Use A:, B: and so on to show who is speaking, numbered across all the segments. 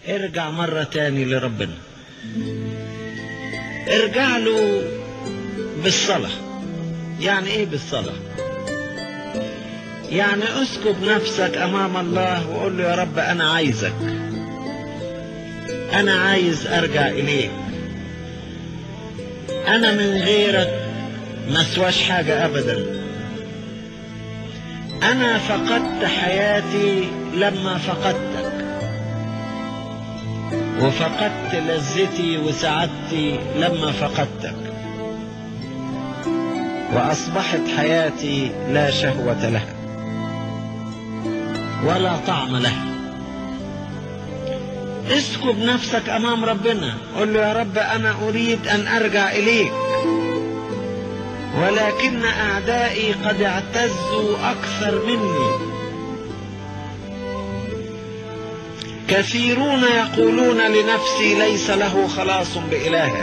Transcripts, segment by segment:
A: ارجع مرة تاني لربنا ارجع له بالصلاة يعني ايه بالصلاة يعني اسكب نفسك امام الله وقول له يا رب انا عايزك انا عايز ارجع اليك انا من غيرك ما سواش حاجة ابدا انا فقدت حياتي لما فقدتك وفقدت لذتي وسعادتي لما فقدتك واصبحت حياتي لا شهوة لها ولا طعم لها اسكب نفسك امام ربنا قل له يا رب انا اريد ان ارجع اليك ولكن اعدائي قد اعتزوا اكثر مني كثيرون يقولون لنفسي ليس له خلاص بإله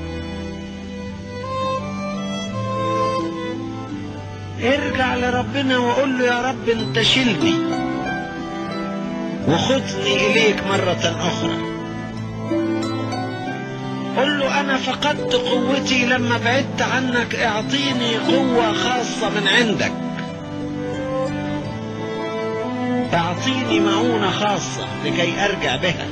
A: ارجع لربنا وقول له يا رب انت شلني وخذني اليك مرة اخرى قل له انا فقدت قوتي لما بعدت عنك اعطيني قوة خاصة من عندك اعطيني معونة خاصة لكي ارجع بها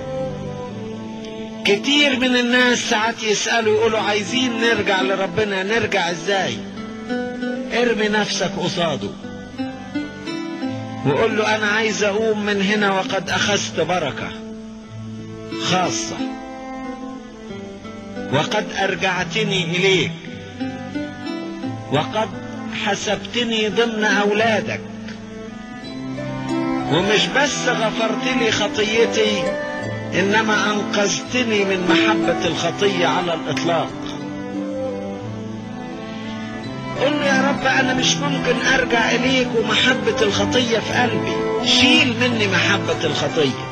A: كتير من الناس ساعات يسألوا يقولوا عايزين نرجع لربنا نرجع ازاي ارمي نفسك قصاده وقول له انا عايز اقوم من هنا وقد اخذت بركة خاصة وقد ارجعتني اليك وقد حسبتني ضمن اولادك ومش بس غفرت لي خطيتي انما انقذتني من محبة الخطية على الاطلاق قل له يا رب انا مش ممكن ارجع اليك ومحبة الخطية في قلبي شيل مني محبة الخطية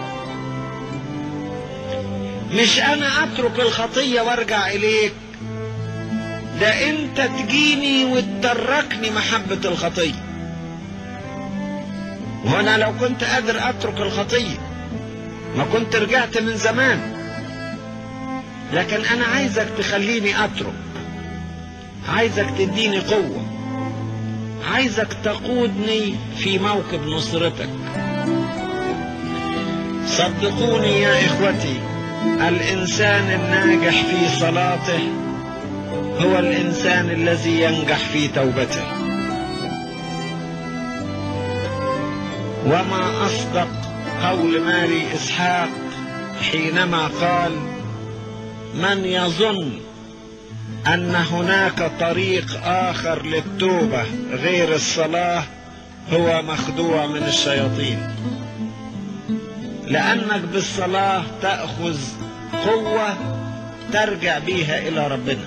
A: مش انا اترك الخطية وارجع اليك ده انت تجيني وتتركني محبة الخطية وانا لو كنت قادر اترك الخطية ما كنت رجعت من زمان لكن انا عايزك تخليني اترك عايزك تديني قوة عايزك تقودني في موكب نصرتك صدقوني يا اخوتي الانسان الناجح في صلاته هو الانسان الذي ينجح في توبته وما اصدق قول ماري اسحاق حينما قال من يظن ان هناك طريق اخر للتوبه غير الصلاه هو مخدوع من الشياطين لانك بالصلاه تاخذ قوه ترجع بيها الى ربنا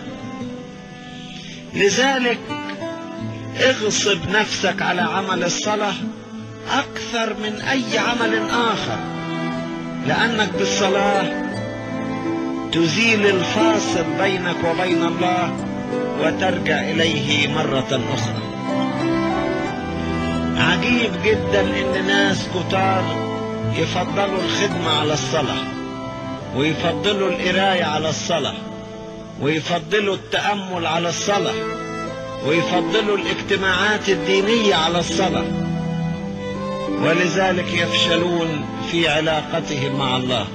A: لذلك اغصب نفسك على عمل الصلاه اكثر من اي عمل اخر لانك بالصلاه تزيل الفاصل بينك وبين الله وترجع اليه مره اخرى عجيب جدا ان ناس كتار يفضلوا الخدمه على الصلاه ويفضلوا القرايه على الصلاه ويفضلوا التامل على الصلاه ويفضلوا الاجتماعات الدينيه على الصلاه ولذلك يفشلون في علاقتهم مع الله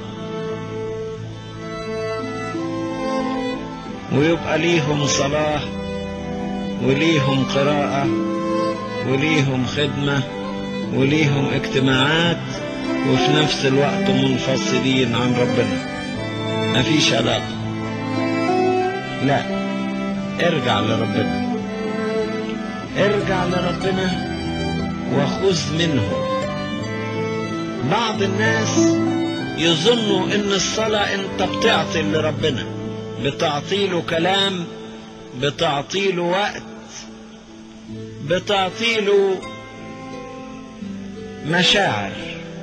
A: ويبقى ليهم صلاة وليهم قراءة وليهم خدمة وليهم اجتماعات وفي نفس الوقت منفصلين عن ربنا مفيش علاقة لا ارجع لربنا ارجع لربنا وخذ منه بعض الناس يظنوا ان الصلاة انت بتعطي لربنا بتعطيله كلام بتعطيله وقت بتعطيله مشاعر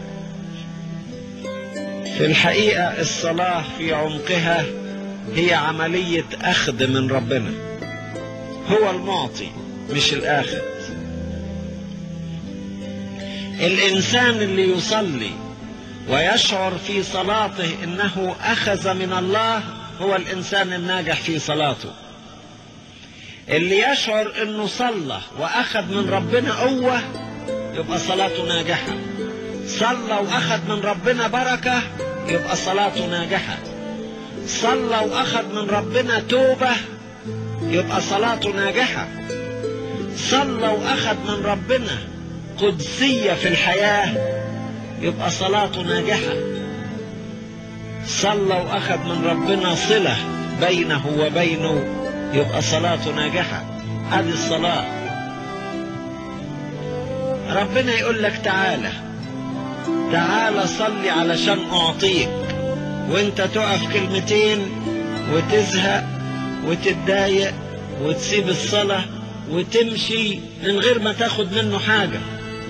A: في الحقيقة الصلاة في عمقها هي عملية أخذ من ربنا هو المعطي مش الآخذ الإنسان اللي يصلي ويشعر في صلاته انه اخذ من الله هو الانسان الناجح في صلاته اللي يشعر انه صلى واخذ من ربنا قوه يبقى صلاته ناجحه صلى واخذ من ربنا بركه يبقى صلاته ناجحه صلى واخذ من ربنا توبه يبقى صلاته ناجحه صلى واخذ من ربنا قدسيه في الحياه يبقى صلاته ناجحه صلى واخذ من ربنا صله بينه وبينه يبقى صلاته ناجحه هذه الصلاه ربنا يقول لك تعالى تعالى صلي علشان اعطيك وانت تقف كلمتين وتزهق وتتضايق وتسيب الصلاة وتمشي من غير ما تاخد منه حاجة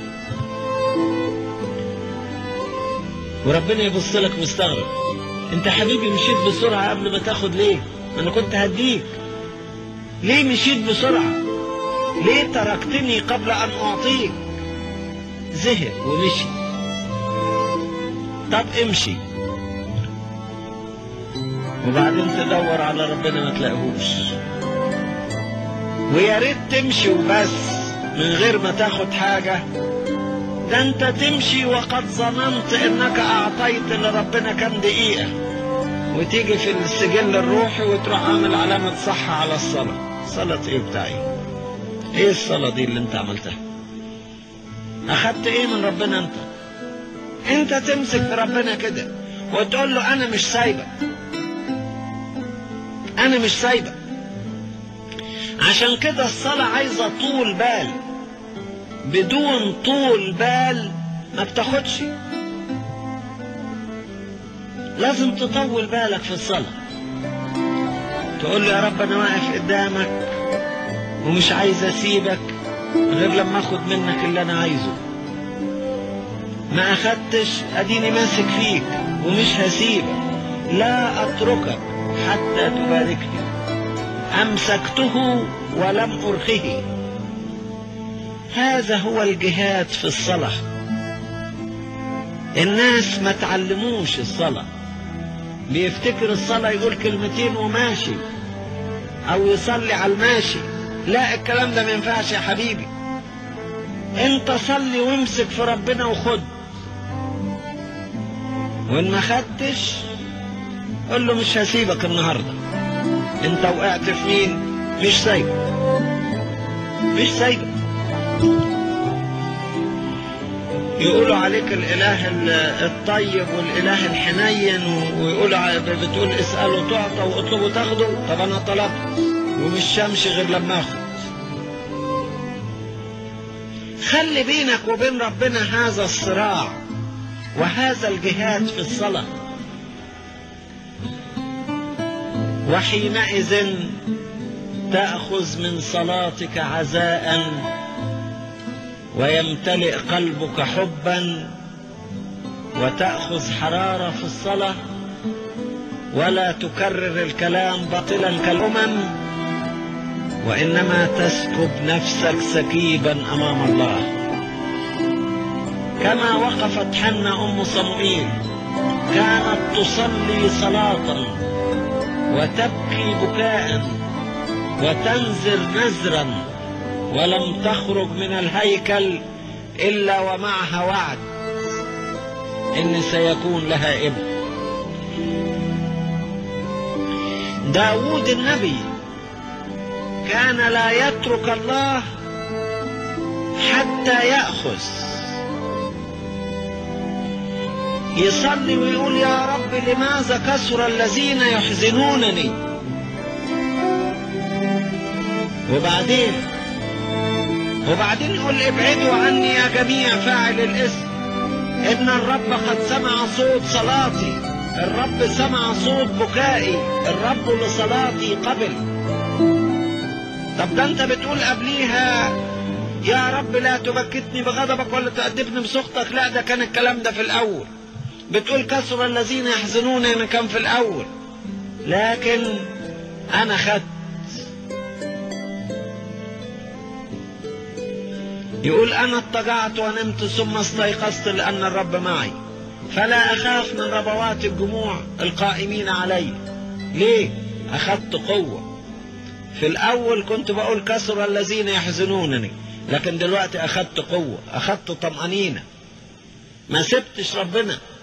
A: وربنا يبص لك مستغرب انت حبيبي مشيت بسرعة قبل ما تاخد ليه انا كنت هديك ليه مشيت بسرعة ليه تركتني قبل ان اعطيك زهق ومشي طب امشي وبعدين تدور على ربنا ما تلاقيهوش ويا ريت تمشي وبس من غير ما تاخد حاجة ده انت تمشي وقد ظننت انك اعطيت لربنا كام دقيقة وتيجي في السجل الروحي وتروح عامل علامة صح على الصلاة صلاة ايه بتاعي ايه الصلاة دي اللي انت عملتها اخدت ايه من ربنا انت انت تمسك في ربنا كده وتقول له انا مش سايبك انا مش سايبك عشان كده الصلاة عايزة طول بال بدون طول بال ما بتاخدش لازم تطول بالك في الصلاة تقول له يا رب انا واقف قدامك ومش عايز اسيبك غير لما اخد منك اللي انا عايزه ما اخدتش اديني ماسك فيك ومش هسيبك لا اتركك حتى تباركني امسكته ولم ارخه هذا هو الجهاد في الصلاه الناس ما تعلموش الصلاه بيفتكر الصلاه يقول كلمتين وماشي او يصلي على الماشي لا الكلام ده ما ينفعش يا حبيبي انت صلي وامسك في ربنا وخد وان ما خدتش قول له مش هسيبك النهارده انت وقعت في مين مش سايبك مش سايبك يقولوا عليك الاله الطيب والاله الحنين ويقولوا بتقول اساله تعطى واطلبه تاخده طب انا طلبت ومش همشي غير لما اخد خلي بينك وبين ربنا هذا الصراع وهذا الجهاد في الصلاه وحينئذ تأخذ من صلاتك عزاء ويمتلئ قلبك حبا وتأخذ حرارة في الصلاة ولا تكرر الكلام باطلا كالأمم وإنما تسكب نفسك سكيبا أمام الله كما وقفت حنا أم صموئيل كانت تصلي صلاة وتبكي بكاء وتنزر نزرا ولم تخرج من الهيكل الا ومعها وعد ان سيكون لها ابن داود النبي كان لا يترك الله حتى ياخذ يصلي ويقول يا رب لماذا كثر الذين يحزنونني وبعدين وبعدين يقول ابعدوا عني يا جميع فاعل الاسم ان الرب قد سمع صوت صلاتي الرب سمع صوت بكائي الرب لصلاتي قبل طب ده انت بتقول قبليها يا رب لا تبكتني بغضبك ولا تأدبني بسخطك لا ده كان الكلام ده في الاول بتقول كثر الذين يحزنون انا كان في الاول لكن انا خدت يقول انا اضطجعت ونمت ثم استيقظت لان الرب معي فلا أخاف من ربوات الجموع القائمين علي ليه أخذت قوة في الأول كنت بقول كسر الذين يحزنونني لكن دلوقتي أخذت قوة أخذت طمأنينة ما سبتش ربنا